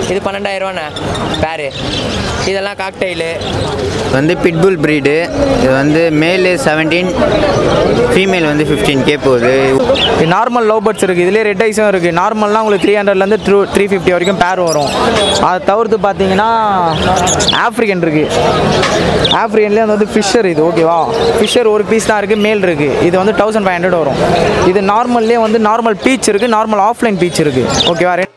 இது பன்னெண்டாயிரரூவாண்ணே பேரு இதெல்லாம் காக்டெயிலு வந்து பிட்புல் ப்ரீடு இது வந்து மேலு செவன்டீன் ஃபீமேல் வந்து ஃபிஃப்டீன் கே போகுது நார்மல் லவ் பேர்ட்ஸ் இருக்குது இதுலேயே ரெட் ஐஸும் இருக்குது நார்மல்லாம் உங்களுக்கு த்ரீ ஹண்ட்ரட்லேருந்து த்ரூ த்ரீ ஃபிஃப்டி வரைக்கும் பேர் வரும் அதை தவிர்த்து பார்த்தீங்கன்னா ஆஃப்ரிக்கன் இருக்குது ஆஃப்ரிக்கன்லேயே வந்து ஃபிஷர் இது ஓகேவா ஃபிஷர் ஒரு பீஸ் தான் இருக்குது மேல் இருக்குது இது வந்து தௌசண்ட் ஃபைவ் ஹண்ட்ரட் வரும் இது நார்மல்லே வந்து நார்மல் பீச் இருக்குது நார்மல் ஆஃப்லைன் பீச் இருக்குது ஓகேவா ரெ-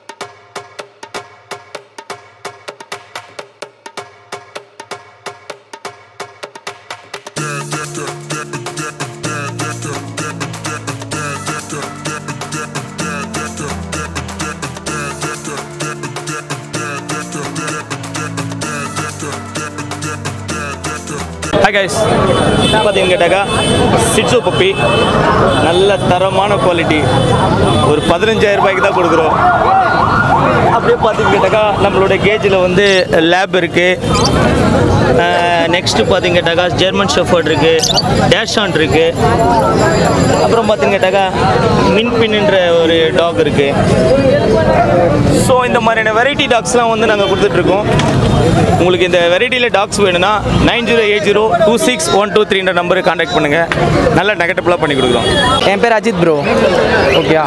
ஹாய் கைஸ் பார்த்தீங்கன்னு கேட்டாக்கா சிட்ஸு பப்பி நல்ல தரமான குவாலிட்டி ஒரு பதினஞ்சாயிரம் ரூபாய்க்கு தான் கொடுக்குறோம் அப்படியே பார்த்தீங்கன்னு கேட்டாக்கா நம்மளோட கேஜில் வந்து லேப் இருக்குது நெக்ஸ்ட்டு பார்த்தீங்க கேட்டாக்கா ஜெர்மன் ஷெஃபர்ட் இருக்குது டேஷான் இருக்குது அப்புறம் பார்த்தீங்க கேட்டாக்கா மின்பின்ன்ற ஒரு டாக் இருக்குது ஸோ இந்த மாதிரியான வெரைட்டி டாக்ஸ்லாம் வந்து நாங்கள் கொடுத்துட்ருக்கோம் உங்களுக்கு இந்த வெரைட்டியில் டாக்ஸ் வேணும்னா nine zero eight zero two six one two த்ரீன்ற நம்பருக்கு காண்டாக்ட் பண்ணுங்கள் நல்ல நெகட்டிவ்லாம் பண்ணி கொடுக்குறோம் என் பேர் அஜித் ப்ரோ ஓகேயா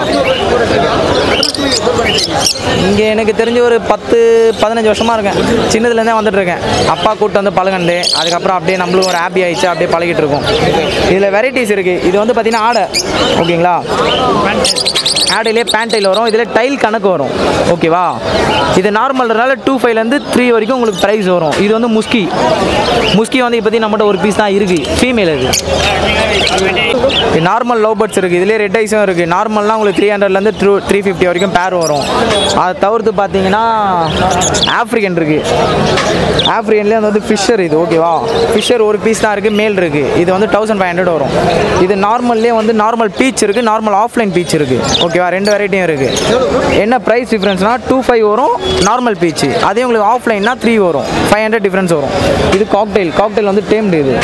இங்கே எனக்கு தெரிஞ்ச ஒரு பத்து பதினஞ்சு வருஷமாக இருக்கேன் சின்னதுலேருந்தே வந்துட்டு இருக்கேன் அப்பா கூட்டு வந்து பழகண்டு அதுக்கப்புறம் அப்படியே நம்மளும் ஒரு ஹாப்பி ஆயிடுச்சு அப்படியே பழகிட்டு இருக்கோம் இதில் வெரைட்டிஸ் இருக்குது இது வந்து பார்த்தீங்கன்னா ஆடை ஓகேங்களா ஆடையிலே பேண்டைல் வரும் இதில் டைல் கணக்கு வரும் ஓகேவா இது நார்மல்னால டூ ஃபைவ்லேருந்து த்ரீ வரைக்கும் உங்களுக்கு ப்ரைஸ் வரும் இது வந்து முஸ்கி முஸ்கி வந்து இப்போதைக்கு நம்மகிட்ட ஒரு பீஸ் தான் இருக்குது ஃபீமேல் இது நார்மல் லவ் பேர்ட்ஸ் இருக்குது இதுலேயே ரெட் ஐஸும் இருக்குது நார்மல்லாம் உங்களுக்கு த்ரீ ஹண்ட்ரட்லேருந்து த்ரூ த்ரீ ஃபிஃப்டி வரைக்கும் பேர் வரும் அதை தவிர்த்து பார்த்தீங்கன்னா ஆஃப்ரிக்கன் இருக்குது ஆஃப்ரிக்கன்லேயே வந்து ஃபிஷர் இது ஓகேவா ஃபிஷர் ஒரு பீஸ் தான் இருக்குது மேல் இருக்குது இது வந்து தௌசண்ட் ஃபைவ் ஹண்ட்ரட் வரும் இது நார்மல்லே வந்து நார்மல் பீச் இருக்குது நார்மல் ஆஃப்லைன் பீச் இருக்குது ஓகேவா ரெண்டு வெரைட்டியும் இருக்குது என்ன ப்ரைஸ் டிஃப்ரென்ஸ்னால் டூ ஃபைவ் வரும் நார்மல் பீச் அதே உங்களுக்கு ஆஃப்லைன்னா த்ரீ வரும் ஃபைவ் ஹண்ட்ரட் டிஃப்ரென்ஸ் வரும் இது காக்டெயில் காக்டெயில் வந்து டேம்டு இது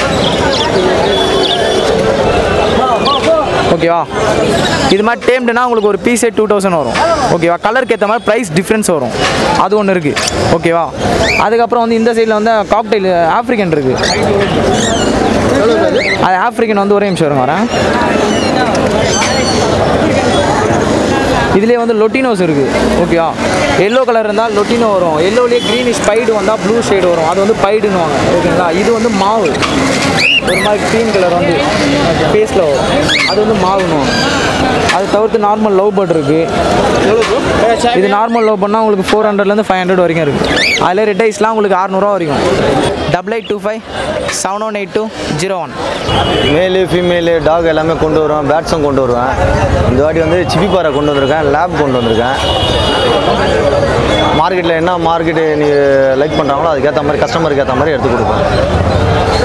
ஓகேவா இது மாதிரி டேம்டுனா உங்களுக்கு ஒரு பீஸே டூ தௌசண்ட் வரும் ஓகேவா கலருக்கு ஏற்ற மாதிரி ப்ரைஸ் டிஃப்ரென்ஸ் வரும் அது ஒன்று இருக்குது ஓகேவா அதுக்கப்புறம் வந்து இந்த சைடில் வந்து காக்டெயில் ஆஃப்ரிக்கன் இருக்குது அது ஆஃப்ரிக்கன் வந்து ஒரே நிமிஷம் வருங்க வரேன் இதுலேயே வந்து லொட்டினோஸ் இருக்குது ஓகேவா எல்லோ கலர் இருந்தால் லொட்டினோ வரும் எல்லோலேயே க்ரீனிஷ் பைடு வந்தால் ப்ளூ ஷேடு வரும் அது வந்து பைடுன்னுவாங்க ஓகேங்களா இது வந்து மாவு ஒரு மாதிரி க்ரீன் கலர் வந்து ஃபேஸில் வரும் அது வந்து மாவுன்னுவாங்க அது தவிர்த்து நார்மல் லவ் பேர்ட் இருக்குது இது நார்மல் லவ் பண்ணால் உங்களுக்கு ஃபோர் ஹண்ட்ரட்லேருந்து ஃபைவ் ஹண்ட்ரட் வரைக்கும் இருக்குது அதில் ரெட் ஐஸ்லாம் உங்களுக்கு அறநூறுவா வரைக்கும் double eight two five seven one eight two zero one male female dog எல்லாமே கொண்டு வருவேன் பேட்ஸும் கொண்டு வருவேன் இந்த வாட்டி வந்து சிப்பிப்பாறை கொண்டு வந்திருக்கேன் லேப் கொண்டு வந்திருக்கேன் மார்க்கெட்டில் என்ன மார்க்கெட்டு நீ லைக் பண்ணுறாங்களோ அதுக்கேற்ற மாதிரி கஸ்டமருக்கு ஏற்ற மாதிரி எடுத்து கொடுப்பேன்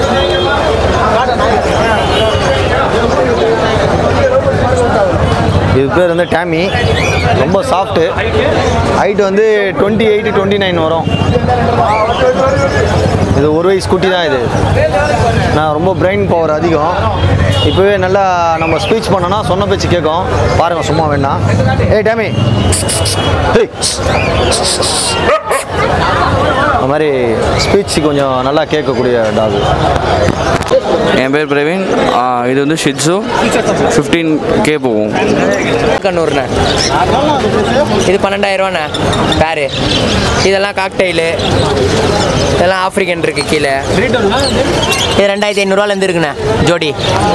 இது பேர் வந்து டேமி ரொம்ப சாஃப்ட்டு ஹைட் வந்து டுவெண்ட்டி எயிட் டுவெண்ட்டி நைன் வரும் இது ஒரு வயசு குட்டி தான் இது நான் ரொம்ப பிரெயின் பவர் அதிகம் இப்போவே நல்லா நம்ம ஸ்பீச் பண்ணோன்னா சொன்ன பேச்சு கேட்கும் பாருங்க சும்மா வேண்டாம் ஏய் டேமி ஏய். அந்த மாதிரி ஸ்பீச் கொஞ்சம் நல்லா கேட்கக்கூடிய டாக் என் பேர் பிரவீன் ஆ, இது வந்து ஷிட்ஸு ஃபிஃப்டீன் கே போகும் கண்ணூர்ண்ணே இது பன்னெண்டாயிரரூவாண்ணே பேரு இதெல்லாம் காக்டெயிலு இதெல்லாம் ஆஃப்ரிக்கன் இருக்கு கீழே இது ரெண்டாயிரத்தி ஐநூறுரூவாலேருந்து இருக்குண்ணே ஜோடி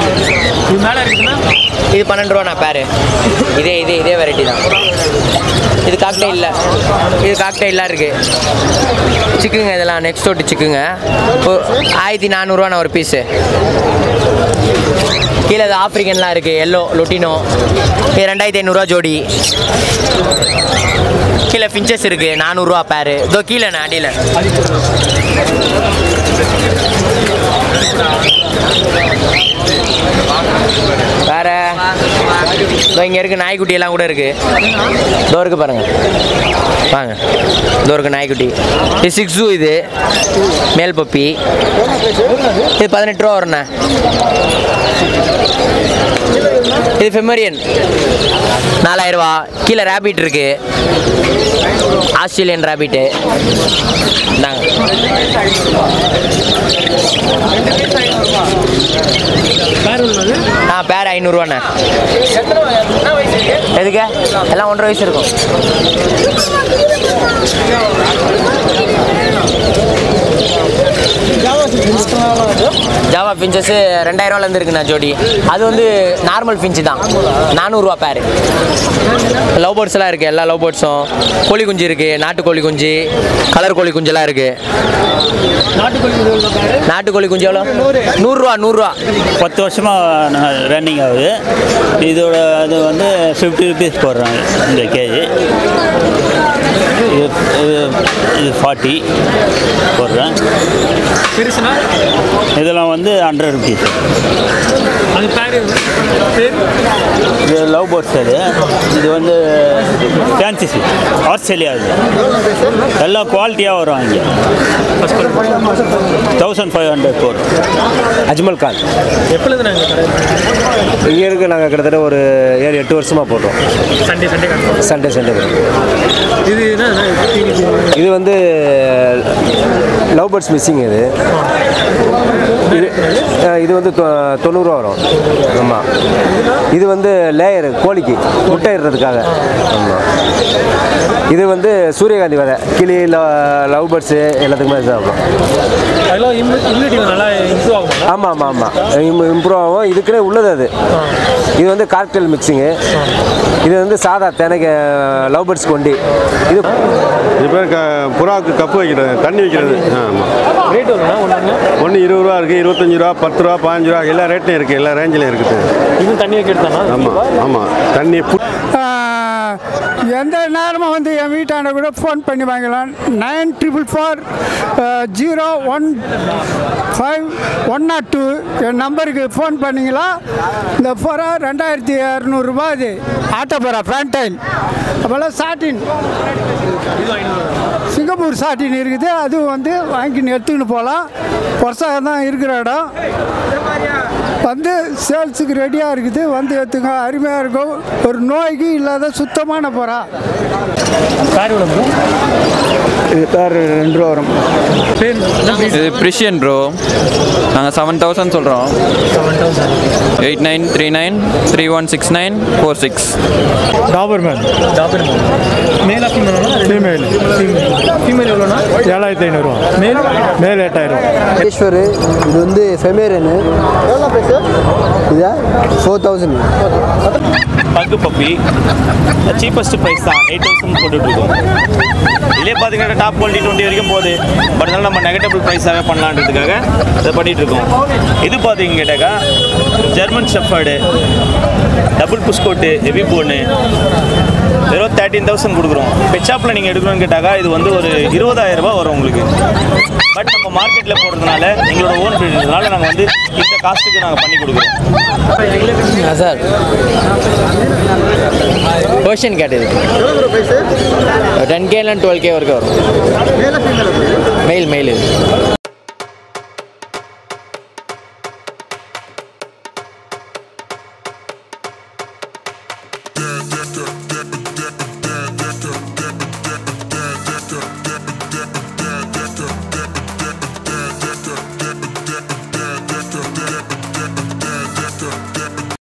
இது பன்னெண்டு ரூபாண்ணா பேரு இதே இதே இதே வெரைட்டி தான் இது காக்டெயிலில் இது காக்டெயிலாக இருக்குது சிக்குங்க இதெல்லாம் நெக்ஸ்ட் ஓட்டு சிக்குங்க ஓ, ஆயிரத்தி நானூறுரூவாண்ணா ஒரு பீஸு கீழே இது ஆப்ரிக்கன்லாம் இருக்குது எல்லோ லொட்டினோ இது ரெண்டாயிரத்தி ஐநூறுரூவா ஜோடி கீழே ஃபின்ச்சஸ் இருக்குது நானூறுரூவா பேரு இதோ கீழேண்ணே அடியில் வேற இதோ இங்கே இருக்குது நாய்க்குட்டி எல்லாம் கூட இருக்குது இதோ இருக்கு பாருங்க வாங்க இதோ இருக்கு நாய்க்குட்டி இது சிக்ஸு இது மேல் பப்பி இது பதினெட்டு ரூபா வருண்ணே இது ஃபெமரியன் நாலாயிரரூவா கீழே ரேபிட் இருக்கு ஆஸ்திரேலியன் ரேபிட்டு இந்தாங்க ஆ பேர் ஐநூறுரூவாண்ணே எதுக்கு எல்லாம் ஒன்றரை வயசு இருக்கும் ஜாவா ஃபின்ச்சஸ் ரெண்டாயிரூவாலேருந்து இருக்குண்ணா ஜோடி அது வந்து நார்மல் ஃபின்ச்சு தான் நானூறுரூவா பேர் லவ் பேர்ட்ஸ்லாம் இருக்குது எல்லா லவ் பேர்ட்ஸும் கோழி குஞ்சு இருக்குது நாட்டுக்கோழி குஞ்சு கலர் கோழி குஞ்செல்லாம் இருக்குது நாட்டுக்கோழி குஞ்சு எவ்வளோ நூறுரூவா நூறுரூவா பத்து வருஷமாக ரன்னிங் ஆகுது இதோட இது வந்து ஃபிஃப்டி ருபீஸ் போடுறாங்க இந்த கேஜி இது இது இது ஃபார்ட்டி போடுறேன் பெருசுனா இதெல்லாம் வந்து ஹண்ட்ரட் ருபீஸ் அது பேர் பேர் இது லவ் பேர்ட்ஸ் அது இது வந்து ஃபேன்சி ஆஸ்திரேலியா இது எல்லாம் குவாலிட்டியாக வரும் இங்கே தௌசண்ட் ஃபைவ் ஹண்ட்ரட் போடுறோம் அஜ்மல் கான் எப்பொழுது நாங்கள் கடை இங்கே இருக்கு நாங்கள் கிட்டத்தட்ட ஒரு ஏழு எட்டு வருஷமாக போடுறோம் சண்டே சண்டே கடை சண்டே சண்டே இது என்ன இது வந்து லவ் பேர்ட்ஸ் மிஸ்ஸிங் இது இது அஹ், இது வந்து தொ- தொண்ணூறுரூவா வரும் ஆமாம் இது வந்து லேயர் கோழிக்கு முட்டை இடுறதுக்காக ஆமாம் இது வந்து சூரியகாந்தி விதை கிளி லவ் பேர்ட்ஸு எல்லாத்துக்குமே இதாகும் அதெல்லாம் இம்யூனிட்டி நல்லா இம்ப்ரூவ் ஆகும் ஆமாம் ஆமாம் ஆமாம் இம்ப்ரூவ் ஆகும் இதுக்குன்னே உள்ளது அது இது வந்து காக்டெயில் மிக்சிங்கு இது வந்து சாதா தினைக்கு லவ் பேர்ட்ஸ் கொண்டி இது இது பேர் க புறாவுக்கு கப்பு வைக்கிறது தண்ணி வைக்கிறது ஆமாம் ரேட் வரும்னா ஒன்று ஒன்று இருபது ரூபா இருக்குது இருபத்தஞ்சி ரூபா பத்து ரூபா பதினஞ்சு ரூபா எல்லா ரேட்லையும் இருக்குது எல்லா ரேஞ்சிலையும் இருக்குது இது தண்ணி வைக்கிறது தானா ஆமாம் ஆமாம் தண்ணி பு எந்த நேரமும் வந்து என் வீட்டாண்ட கூட ஃபோன் பண்ணி வாங்கலாம் nine triple four zero one five one nought two என் நம்பருக்கு ஃபோன் பண்ணிங்களா இந்த புறா ரெண்டாயிரத்தி இரநூறுபா இது ஆட்டோ புறா ஃபேண்டைன் அப்போல்லாம் சாட்டின் சிங்கப்பூர் சாட்டின் இருக்குது அதுவும் வந்து வாங்கின்னு எடுத்துக்கின்னு போகலாம் பொருசாக தான் இருக்கிற இடம் வந்து சேல்ஸுக்கு ரெடியாக இருக்குது வந்து எடுத்துங்க அருமையாக இருக்கும் ஒரு நோய்க்கு இல்லாத சுத்தமான புறா பேர் எவ்வளோ bro? இது பேர் ரெண்டு ரூபா வரும் பேர் என்ன breed? இது ப்ரிஷியன் ப்ரோ நாங்கள் செவன் தௌசண்ட் சொல்கிறோம் eight nine three nine three one six nine four six Dobermann டாபர் மேலா ஃபீமேலா ஃபீமேல் ஃபீமேல் எவ்வளோனா ஏழாயிரத்தி ஐநூறுரூவா மேல் மேல் எட்டாயிரம் ஈஸ்வர் இது வந்து ஃபெமேரனு இதா four thousand pug puppy cheapest price தான் எயிட் தௌசண்ட் போட்டுட்ருக்கோம் இதுலேயே பார்த்தீங்கன்னா டாப் குவாலிட்டி டுவெண்ட்டி வரைக்கும் போகுது பட் இருந்தாலும் நம்ம நெகட்டிவ் ப்ரைஸாகவே பண்ணலான்றதுக்காக இதை பண்ணிட்டு இருக்கோம் இது பார்த்தீங்க கேட்டாக்கா German shepherd double plush coat heavy bone வெறும் தேர்ட்டீன் தௌசண்ட் கொடுக்குறோம் பெச்சாப்பில் நீங்கள் எடுக்கணும்னு கேட்டாக்கா இது வந்து ஒரு இருபதாயிரம் ரூபாய் வரும் உங்களுக்கு பட் நம்ம மார்க்கெட்டில் போடுறதுனால எங்களோட ஓன் ப்ரீடுனால நாங்கள் வந்து இந்த காஸ்ட்டுக்கு நாங்கள் பண்ணி கொடுக்குறோம் சார் கொஷின் கேட்டது டென் கேலாம் டுவெல் கே வரைக்கும் வரும் மெயில் மெயில்